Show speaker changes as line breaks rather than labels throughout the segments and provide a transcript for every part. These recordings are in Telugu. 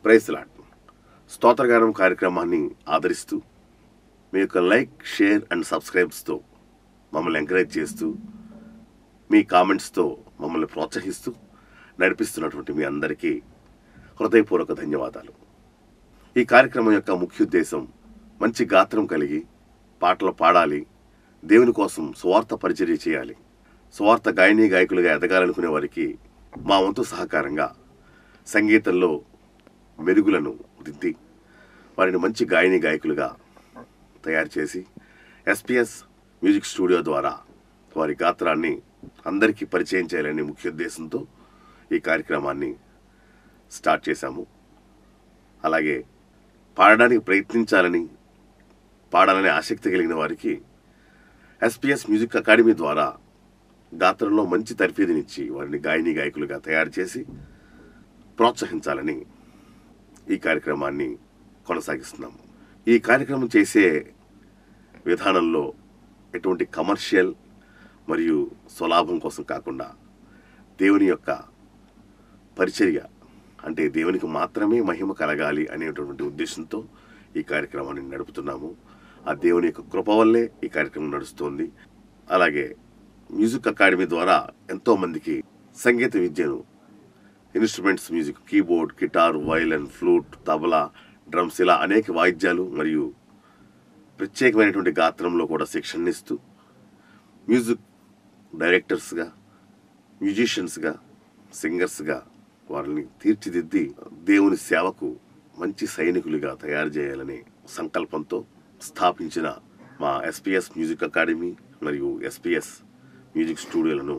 ప్రైస్లాట్ స్తోత్రగానం కార్యక్రమాన్ని ఆదరిస్తూ మీ యొక్క లైక్ షేర్ అండ్ సబ్స్క్రైబ్స్తో మమ్మల్ని ఎంకరేజ్ చేస్తూ మీ కామెంట్స్తో మమ్మల్ని ప్రోత్సహిస్తూ నడిపిస్తున్నటువంటి మీ అందరికీ హృదయపూర్వక ధన్యవాదాలు ఈ కార్యక్రమం యొక్క ముఖ్య ఉద్దేశం మంచి గాత్రం కలిగి పాటలు పాడాలి దేవుని కోసం స్వార్థ పరిచర్య చేయాలి స్వార్థ గాయని గాయకులుగా ఎదగాలనుకునే వారికి మా వంతు సహకారంగా సంగీతంలో మెరుగులను దిద్ది వారిని మంచి గాయని గాయకులుగా తయారు చేసి ఎస్పిఎస్ మ్యూజిక్ స్టూడియో ద్వారా వారి గాత్రాన్ని అందరికీ పరిచయం చేయాలనే ముఖ్య ఉద్దేశంతో ఈ కార్యక్రమాన్ని స్టార్ట్ చేశాము అలాగే పాడడానికి ప్రయత్నించాలని పాడాలనే ఆసక్తి కలిగిన వారికి ఎస్పిఎస్ మ్యూజిక్ అకాడమీ ద్వారా గాత్రంలో మంచి తర్ఫీదునిచ్చి వారిని గాయని గాయకులుగా తయారు చేసి ప్రోత్సహించాలని ఈ కార్యక్రమాన్ని కొనసాగిస్తున్నాము ఈ కార్యక్రమం చేసే విధానంలో ఎటువంటి కమర్షియల్ మరియు స్వలాభం కోసం కాకుండా దేవుని యొక్క పరిచర్య అంటే దేవునికి మాత్రమే మహిమ కలగాలి అనేటువంటి ఉద్దేశంతో ఈ కార్యక్రమాన్ని నడుపుతున్నాము ఆ దేవుని యొక్క కృప వల్లే ఈ కార్యక్రమం నడుస్తోంది అలాగే మ్యూజిక్ అకాడమీ ద్వారా ఎంతో మందికి సంగీత విద్యను instruments music keyboard guitar violin flute tabla drums ఇలా అనేక వాయిద్యాలు మరియు ప్రత్యేకమైనటువంటి గాత్రంలో కూడా శిక్షణ ఇస్తూ మ్యూజిక్ డైరెక్టర్స్గా మ్యూజిషియన్స్గా సింగర్స్గా వారిని తీర్చిదిద్ది దేవుని సేవకు మంచి సైనికులుగా తయారు చేయాలనే సంకల్పంతో స్థాపించిన మా ఎస్పిఎస్ మ్యూజిక్ అకాడమీ మరియు ఎస్పిఎస్ మ్యూజిక్ స్టూడియోలను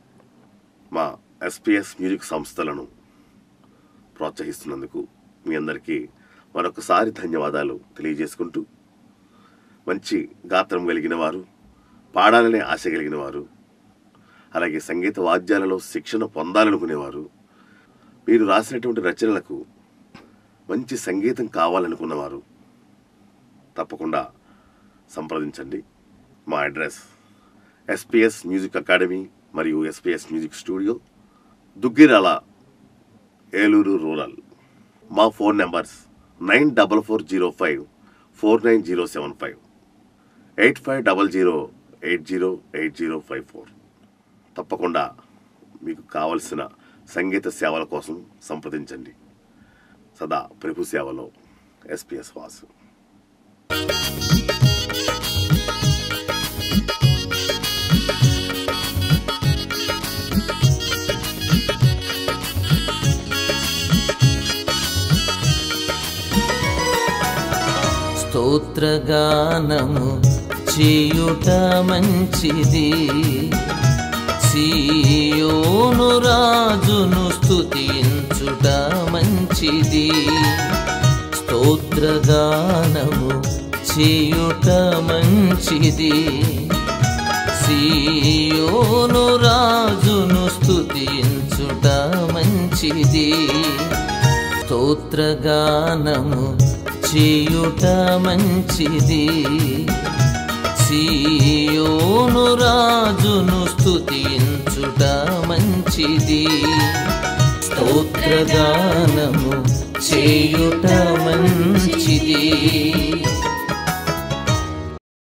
మా ఎస్పిఎస్ మ్యూజిక్ సంస్థలను ప్రోత్సహిస్తున్నందుకు మీ అందరికీ మరొకసారి ధన్యవాదాలు తెలియజేసుకుంటూ మంచి గాత్రం కలిగిన వారు పాడాలనే ఆశ కలిగిన వారు అలాగే సంగీత వాద్యాలలో శిక్షణ పొందాలనుకునేవారు మీరు రాసినటువంటి రచనలకు మంచి సంగీతం కావాలనుకున్నవారు తప్పకుండా సంప్రదించండి మా అడ్రస్ ఎస్పిఎస్ మ్యూజిక్ అకాడమీ మరియు SPS music studio Duggirala Eluru rural మా phone numbers nine double four zero five four nine zero seven five eight five double zero eight zero eight zero five four తప్పకుండా మీకు కావలసిన సంగీత సేవల కోసం సంప్రదించండి సదా ప్రభు సేవలో ఎస్పిఎస్ వాసు
స్తోత్రగానము చేయుట మంచిది సీయోను రాజును స్తుతించుట మంచిది స్తోత్రగానము చేయుట మంచిది సీయోను రాజును స్తుతించుట మంచిది స్తోత్రగానము చేయుట మంచిది సీయోను రాజును స్తుతించుట మంచిది స్తోత్రగానము చేయుట మంచిది